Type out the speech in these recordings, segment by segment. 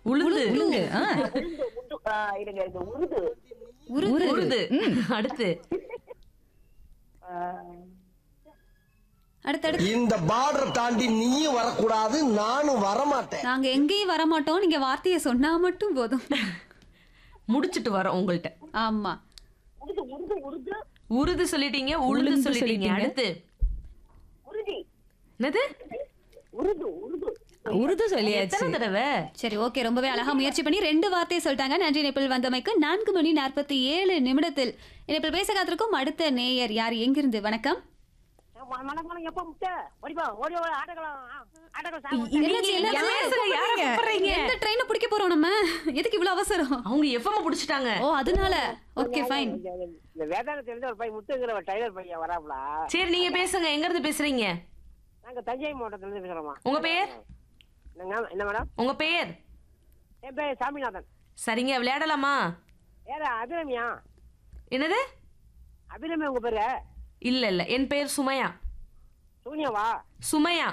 உளுந்து உளுந்து ஆ, உளுந்து உண்டு ஆ, இருங்க இது உருது உருது உருது அடுத்து ஆ, அடுத்தடுத்து இந்த பார்டர் தாண்டி நீயும் வரக்கூடாது நானும் வரமாட்டேன் நாங்க எங்கேயும் வர மாட்டோம் நீங்க வார்த்தையை சொன்னா மட்டும் போதும் முடிச்சிட்டு வரோம் உங்கள்ட்ட ஆமா உருது உருது உருது உருது சொல்லிட்டீங்க உளுந்து உளுந்து சொல்லிட்டீங்க சொல்லிட்டீங்க. அடுத்து உருதி என்னது உருது உருது உருது சொல்லியாச்சு எத்தனை தடவை சரி ஓகே ரொம்பவே அழகா முயற்சி பண்ணி ரெண்டு வார்த்தையை சொல்லிட்டாங்க நன்றி இணைப்பில் வந்தமைக்கு நான்கு மணி நாற்பத்தி ஏழு நிமிடத்தில் இணைப்பில் பேச காத்திருக்கும் அடுத்த நேயர் யார் எங்கிருந்து வணக்கம் வணக்கம் எப்ப முட்டை ஓடிப்பா ஓடி ஓடி ஆட்டக்கலாம் ஆட்டக்கலாம் என்னாச்சு, என்னாச்சு? பேசுங்க, யாரை கூப்பிடுறீங்க? எந்த ட்ரெயினை பிடிக்க போறோம் நம்ம எதுக்கு இவ்வளவு அவசரம் அவங்க எஃப்எம் புடிச்சிட்டாங்க ஓ அதனால ஓகே ஃபைன் இந்த வேதாந்தத்துல இருந்து ஒரு பையன் முத்துங்கிற ஒரு டைலர் பையன் வராப்ல சரி நீங்க பேசுங்க எங்க இருந்து பேசுறீங்க நாங்க தஞ்சை மாவட்டத்துல இருந்து பேசுறோமா உங்க பெயர் என்னங்க என்ன மேடம் உங்க பெயர் என் பேர் சாமிநாதன் சரிங்க விளையாடலாமா ஏற அபிரமியா என்னது அபிரமி உங்க பேரு இல்ல இல்ல என் பெயர் சுமையா சூனியாவா சுமையா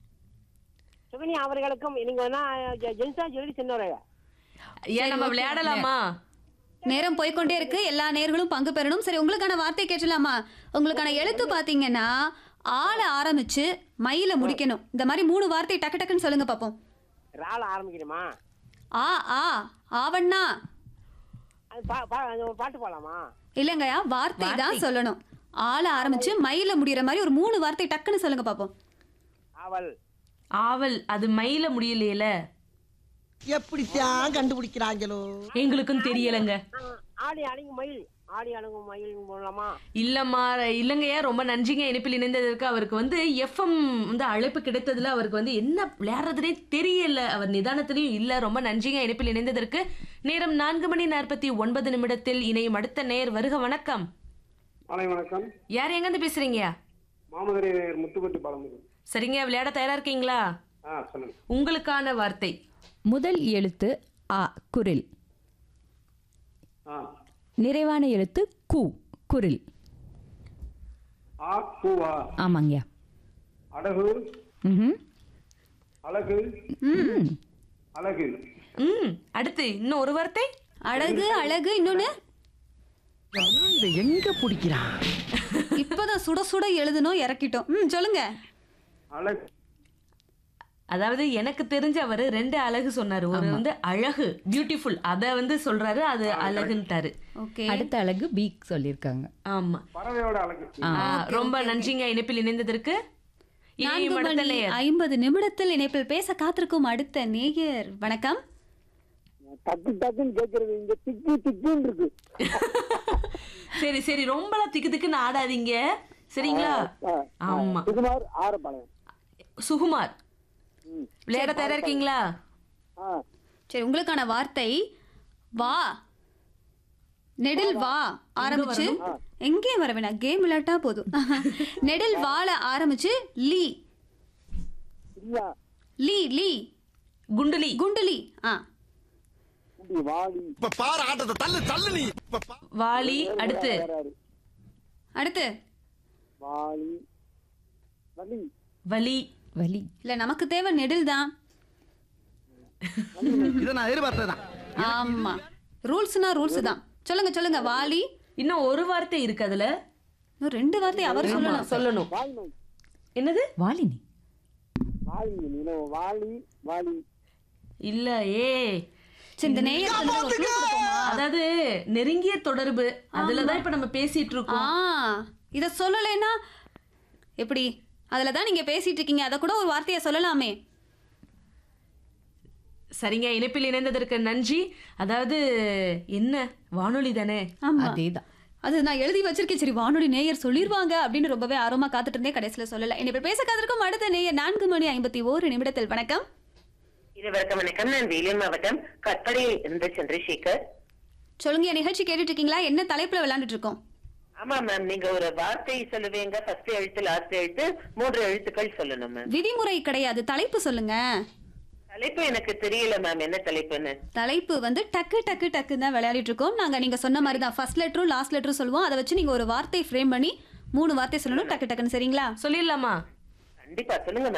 சுகன்யா அவர்களுக்கும் நீங்க வேணா ஜென்சா ஜெல்லி சின்னவரைய ஏன் நம்ம விளையாடலாமா நேரம் போய்க்கொண்டே இருக்கு எல்லா நேர்களும் பங்கு பெறணும் சரி உங்களுக்கான வார்த்தை கேட்டலாமா உங்களுக்கான எழுத்து பாத்தீங்கன்னா ஆள ஆரம்பிச்சு மயில முடிக்கணும் இந்த மாதிரி மூணு வார்த்தை டக்கு டக்குன்னு சொல்லுங்க பாப்போம் ரால ஆரம்பிக்கணுமா ஆ ஆ ஆவண்ணா அது பா- பா- அது ஒரு பாட்டு போலாமா இல்லைங்கய்யா வார்த்தை தான் சொல்லணும் ஆள ஆரம்பிச்சு மயில முடியற மாதிரி ஒரு மூணு வார்த்தை டக்குன்னு சொல்லுங்க பாப்போம் ஆவல் ஆவல் அது மயில முடியலையில எப்படித்தான் கண்டுபிடிக்கிறாங்களோ எங்களுக்கும் தெரியலங்க ஆ, ஆடி அடங்கு மயில் ஆடி அடங்கு மயில் போடலாமா இல்லம்மா இல்லைங்கய்யா ரொம்ப நன்றிங்க இணைப்பில் இணைந்ததற்கு அவருக்கு வந்து எஃப்எம் வந்து அழைப்பு கிடைத்ததுல அவருக்கு வந்து என்ன விளையாடுறதுனே தெரியல அவர் நிதானத்திலையும் இல்ல ரொம்ப நன்றிங்க இணைப்பில் இணைந்ததற்கு நேரம் நான்கு மணி நாற்பத்தி ஒன்பது நிமிடத்தில் இணையும் அடுத்த நேர் வருக வணக்கம் மாலை வணக்கம் யார் எங்கேருந்து பேசுறீங்க மாமதுரை முத்துப்பட்டு பாலமுருகன் சரிங்க விளையாட தயாரா இருக்கீங்களா ஆ சொல்லுங்க உங்களுக்கான வார்த்தை முதல் எழுத்து ஆ குரில் ஆ நிறைவான எழுத்து கு குரில் ஆ பூவா ஆமாங்கய்யா அடகு ம்ஹும். அழகு ம். அழகு ம் அடுத்து இன்னும் ஒரு வார்த்தை அழகு அழகு இன்னொன்னு இதை எங்க பிடிக்கிறான் இப்பதான் சுட சுட எழுதணும் இறக்கிட்டோம் ம் சொல்லுங்க அழகு அதாவது எனக்கு தெரிஞ்ச அவரு ரெண்டு அழகு சொன்னாரு ஒரு வந்து அழகு பியூட்டிஃபுல் அத வந்து சொல்றாரு அது அழகுன்ட்டாரு ஓகே அடுத்த அழகு பீக் சொல்லியிருக்காங்க ஆமா பறவையோட அழகு ஆ, ரொம்ப நன்றிங்க இணைப்பில் இணைந்ததற்கு நான்கு இணையும் அடுத்த மணி நேயர். ஐம்பது நிமிடத்தில் இணைப்பில் பேச காத்திருக்கும் அடுத்த நேயர் வணக்கம் டக்கு டக்குன்னு கேக்குறது இங்க திக்கு திக்குன்னு இருக்கு சரி சரி ரொம்பலாம் திக்கு திக்குன்னு ஆடாதீங்க சரிங்களா ஆமா சுகுமார் ஆரப்பாளையம் சுகுமார் விளையாட தயாரா இருக்கீங்களா ஆ சரி உங்களுக்கான வார்த்தை வா நெடில் வா ஆரம்பிச்சு எங்கேயும் வர வேணாம் கேம் விளையாட்டா போதும் நெடில் வாழ ஆரம்பிச்சு லீ இல்ல லீ லீ குண்டுலி குண்டுலி ஆ இப்படி வாடி இப்ப பாரு ஆட்டத்தை தள்ளு தள்ளு நீ இப்ப பா- வாலி அடுத்து வராரு அடுத்து வாலி வலி வலி வலி இல்ல நமக்கு தேவை நெடில் தான் இதை நான் எதிர்பார்த்ததுதான் ஆமா ரூல்ஸ்னா ரூல்ஸ் தான் சொல்லுங்க சொல்லுங்க வாலி இன்னும் ஒரு வார்த்தை இருக்கு அதுல இன்னும் ரெண்டு வார்த்தை அவர் சொல்லணும் சொல்லணும் வாலிமை என்னது வாலினி வாலி நீனோ வாலி வாலி இல்ல ஏ சரி இந்த நேயர் வந்து ஒரு clue கொடுப்போமா? அதாவது நெருங்கிய தொடர்பு அதுலதான் இப்ப நம்ம பேசிட்டு ஆ இருக்கோம் இத சொல்லலைன்னா எப்படி அதுல தான் நீங்க பேசிட்டு இருக்கீங்க அத கூட ஒரு வார்த்தையை சொல்லலாமே சரிங்க இணைப்பில் இணைந்ததற்கு நன்றி அதாவது என்ன வானொலி தானே ஆமா அதேதான் அது நான் எழுதி வச்சிருக்கேன் சரி வானொலி நேயர் சொல்லிருவாங்க அப்படின்னு ரொம்பவே ஆர்வமா காத்துட்டு இருந்தேன் கடைசியில சொல்லல இனி பேச காத்திருக்கும் அடுத்த நேயர் நான்கு மணி ஐம்பத்தி ஓரு நிமிடத்தில் வணக்கம் இருவருக்கும் வணக்கம் நான் வேலூர் மாவட்டம் கட்படியில் இருந்த சந்திரசேகர் சொல்லுங்க என் நிகழ்ச்சி கேட்டுட்டு இருக்கீங்களா என்ன தலைப்புல விளையாண்டுட்டு இருக்கோம் ஆமா மேம் நீங்க ஒரு வார்த்தை சொல்லுவீங்க ஃபர்ஸ்ட் எழுத்து லாஸ்ட் எழுத்து மூன்று எழுத்துக்கள் சொல்லணும் மேம் விதிமுறை கிடையாது தலைப்பு சொல்லுங்க தலைப்பு எனக்கு தெரியல மேம் என்ன தலைப்புன்னு தலைப்பு வந்து டக்கு டக்கு டக்கு தான் விளையாடிட்டு இருக்கோம் நாங்க நீங்க சொன்ன மாதிரி தான் ஃபர்ஸ்ட் லெட்டரும் லாஸ்ட் லெட்டரும் சொல்லுவோம் அதை வச்சு நீங்க ஒரு வார்த்தை ஃப்ரேம் பண்ணி மூணு வார்த்தை சொல்லணும் டக்கு டக்குன்னு சரிங்களா சொல்லிடலாமா கண்டிப்பா சொல்லுங்க